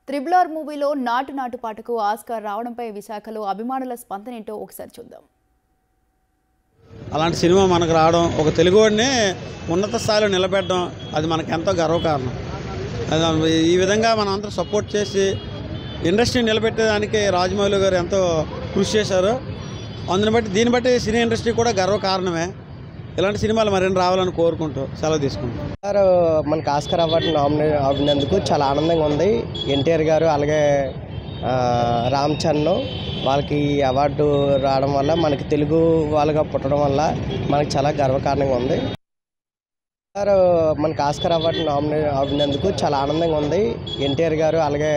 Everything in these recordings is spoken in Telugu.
త్రిబుల్ ఆర్ మూవీలో నాటు నాటు పాటకు ఆస్కార్ రావడంపై విశాఖలో అభిమానుల స్పందన ఏంటో ఒకసారి చూద్దాం అలాంటి సినిమా మనకు రావడం ఒక తెలుగువాడిని ఉన్నత స్థాయిలో నిలబెట్టడం అది మనకు ఎంతో గర్వకారణం అది ఈ విధంగా మనం అందరూ సపోర్ట్ చేసి ఇండస్ట్రీ నిలబెట్టేదానికి రాజమౌళి గారు ఎంతో కృషి చేశారు అందుని బట్టి దీన్ని బట్టి సినీ ఇండస్ట్రీ కూడా గర్వకారణమే ఇలాంటి సినిమాలు మరిన్ని రావాలని కోరుకుంటూ సెలవు తీసుకుంటాం గారు మనకు ఆస్కర్ అవార్డు నామినేట్ అవినందుకు చాలా ఆనందంగా ఉంది ఎన్టీఆర్ గారు అలాగే ఆ, రామ్ చరణ్ వాళ్ళకి ఈ అవార్డు రావడం వల్ల మనకి తెలుగు వాళ్ళగా పుట్టడం వల్ల మనకి చాలా గర్వకారణంగా ఉంది గారు మనకు ఆస్కర్ అవార్డు నామినేట్ అవినందుకు చాలా ఆనందంగా ఉంది ఎన్టీఆర్ గారు అలాగే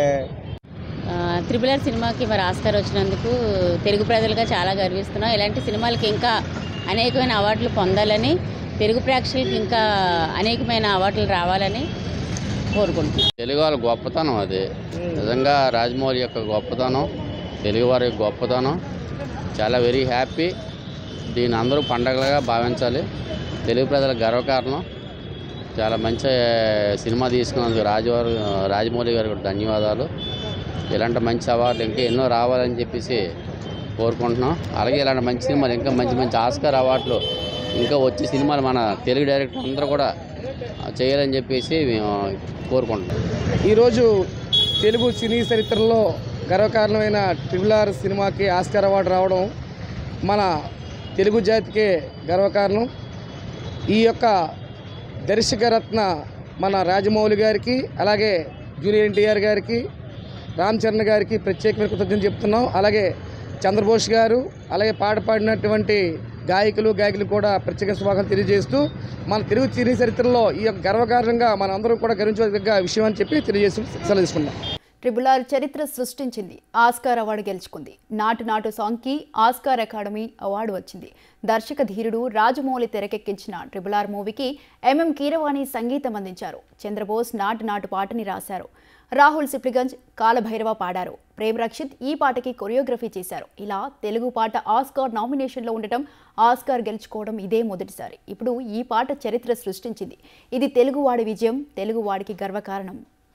ఆ, త్రిపుల్ ఆర్ సినిమాకి మరి ఆస్కార్ వచ్చినందుకు తెలుగు ప్రజలుగా చాలా గర్విస్తున్నాం ఇలాంటి సినిమాలకి ఇంకా అనేకమైన అవార్డులు పొందాలని తెలుగు ప్రేక్షకులకి ఇంకా అనేకమైన అవార్డులు రావాలని కోరుకుంటున్నాం తెలుగు వాళ్ళ గొప్పతనం అది నిజంగా రాజమౌళి యొక్క గొప్పతనం తెలుగు వారి యొక్క గొప్పతనం చాలా వెరీ హ్యాపీ దీన్ని అందరూ పండగలుగా భావించాలి తెలుగు ప్రజల గర్వకారణం చాలా మంచి సినిమా తీసుకున్నందుకు రాజవారు రాజమౌళి గారికి కూడా ధన్యవాదాలు ఇలాంటి మంచి అవార్డులు ఇంకా ఎన్నో రావాలని చెప్పేసి కోరుకుంటున్నాం అలాగే ఇలాంటి మంచి సినిమాలు ఇంకా మంచి మంచి ఆస్కార్ అవార్డులు ఇంకా వచ్చే సినిమాలు మన తెలుగు డైరెక్టర్ అందరూ కూడా చేయాలని చెప్పేసి మేము కోరుకుంటున్నాం ఈరోజు తెలుగు సినీ చరిత్రలో గర్వకారణమైన ట్రిపుల్ ఆర్ సినిమాకి ఆస్కార్ అవార్డు రావడం మన తెలుగు జాతికే గర్వకారణం ఈ యొక్క దర్శకరత్న మన రాజమౌళి గారికి అలాగే జూనియర్ ఎన్టీఆర్ గారికి రామ్ చరణ్ గారికి ప్రత్యేకమైన కృతజ్ఞతలు చెప్తున్నాం అలాగే చంద్రబోస్ గారు అలాగే పాట పాడినటువంటి గాయకులు గాయకులు కూడా ప్రత్యేక శుభాకాంక్షలు తెలియజేస్తూ మన తెలుగు సినీ చరిత్రలో ఈ యొక్క గర్వకారణంగా మన అందరం కూడా గర్వించదగ్గ విషయం అని చెప్పి తెలియజేసి సెలవు తీసుకున్నాం ట్రిబుల్ ఆర్ చరిత్ర సృష్టించింది ఆస్కార్ అవార్డు గెలుచుకుంది నాటు నాటు సాంగ్కి ఆస్కార్ అకాడమీ అవార్డు వచ్చింది దర్శక ధీరుడు రాజమౌళి తెరకెక్కించిన ట్రిబుల్ ఆర్ మూవీకి ఎంఎం కీరవాణి సంగీతం అందించారు చంద్రబోస్ నాటు నాటు పాటని రాశారు రాహుల్ సిప్లిగంజ్ కాలభైరవ పాడారు ప్రేమ్ రక్షిత్ ఈ పాటకి కొరియోగ్రఫీ చేశారు ఇలా తెలుగు పాట ఆస్కార్ నామినేషన్లో ఉండటం ఆస్కార్ గెలుచుకోవడం ఇదే మొదటిసారి ఇప్పుడు ఈ పాట చరిత్ర సృష్టించింది ఇది తెలుగువాడి విజయం తెలుగువాడికి గర్వకారణం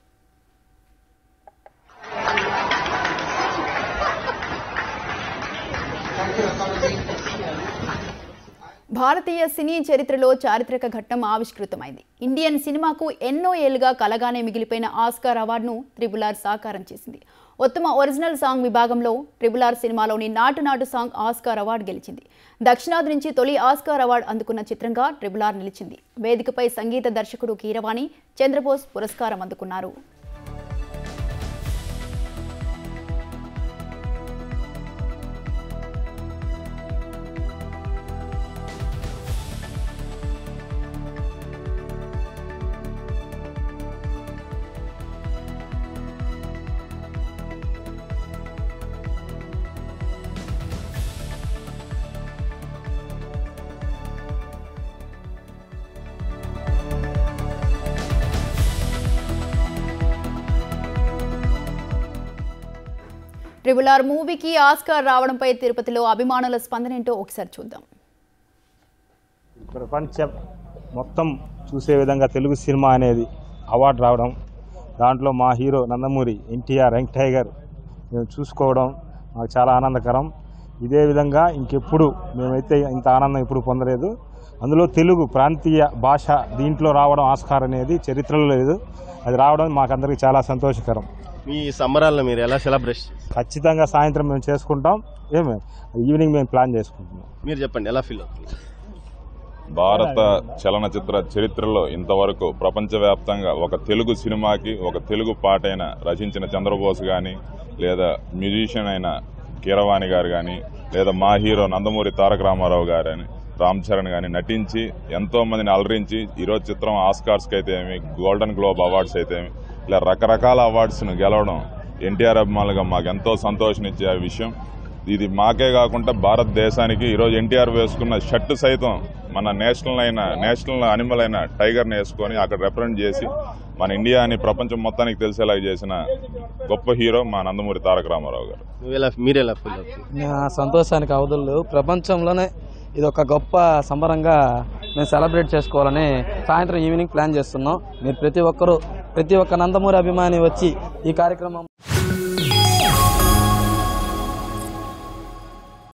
భారతీయ సినీ చరిత్రలో చారిత్రక ఘట్టం ఆవిష్కృతమైంది ఇండియన్ సినిమాకు ఎన్నో ఏళ్లుగా కలగానే మిగిలిపోయిన ఆస్కార్ అవార్డును త్రిబుల్ ఆర్ సాకారం చేసింది ఉత్తమ ఒరిజినల్ సాంగ్ విభాగంలో ట్రిబుల్ ఆర్ సినిమాలోని నాటు నాటు సాంగ్ ఆస్కార్ అవార్డు గెలిచింది దక్షిణాది నుంచి తొలి ఆస్కార్ అవార్డు అందుకున్న చిత్రంగా ట్రిబుల్ ఆర్ నిలిచింది వేదికపై సంగీత దర్శకుడు కీరవాణి చంద్రబోస్ పురస్కారం అందుకున్నారు ట్రిబుల్ ఆర్ మూవీకి ఆస్కార్ రావడంపై తిరుపతిలో అభిమానుల స్పందన ఏంటో ఒకసారి చూద్దాం ప్రపంచం మొత్తం చూసే విధంగా తెలుగు సినిమా అనేది అవార్డు రావడం దాంట్లో మా hero Nandamuri NTR young tiger మేము చూసుకోవడం మాకు చాలా ఆనందకరం ఇదే విధంగా ఇంకెప్పుడు మేమైతే ఇంత ఆనందం ఎప్పుడు పొందలేదు అందులో తెలుగు ప్రాంతీయ భాష దీంట్లో రావడం ఆస్కార్ అనేది చరిత్రలో లేదు అది రావడం మాకందరికీ చాలా సంతోషకరం మీ సంబరాలను మీరు ఎలా సెలబ్రేట్ ఖచ్చితంగా సాయంత్రం మేము చేసుకుంటాం ఏమే ఈవినింగ్ మేము ప్లాన్ చేసుకుంటున్నాం మీరు చెప్పండి ఎలా ఫీల్ అవుతుంది భారత చలనచిత్ర చరిత్రలో ఇంతవరకు ప్రపంచవ్యాప్తంగా ఒక తెలుగు సినిమాకి ఒక తెలుగు పాటైన రచించిన చంద్రబోస్ కానీ లేదా మ్యూజిషియన్ అయిన కీరవాణి గారు కానీ లేదా మా హీరో నందమూరి తారక రామారావు గారు అని రామ్ చరణ్ కానీ నటించి ఎంతో మందిని అలరించి ఈరోజు చిత్రం ఆస్కార్స్కి అయితే ఏమి గోల్డెన్ గ్లోబ్ అవార్డ్స్ అయితే ఏమి ఇలా రకరకాల అవార్డ్స్ను గెలవడం ఎన్టీఆర్ అభిమానులుగా మాకు ఎంతో సంతోషనిచ్చే విషయం ఇది మాకే కాకుండా భారతదేశానికి ఈరోజు ఎన్టీఆర్ వేసుకున్న షర్ట్ సైతం మన నేషనల్ అయిన నేషనల్ అనిమల్ అయిన టైగర్ని వేసుకొని అక్కడ రిప్రజెంట్ చేసి మన ఇండియాని ప్రపంచం మొత్తానికి తెలిసేలా చేసిన గొప్ప హీరో మా నందమూరి తారక రామారావు గారు నువ్వు ఎలా మీరు ఎలా ఫీల్ అవుతుంది నా సంతోషానికి అవధులు లేవు. ప్రపంచంలోనే ఇది ఒక గొప్ప సంబరంగా మేము సెలబ్రేట్ చేసుకోవాలని సాయంత్రం ఈవినింగ్ ప్లాన్ చేస్తున్నాం మీరు ప్రతి ఒక్కరూ ప్రతి ఒక్క నందమూరి అభిమాని వచ్చి ఈ కార్యక్రమం న్యూస్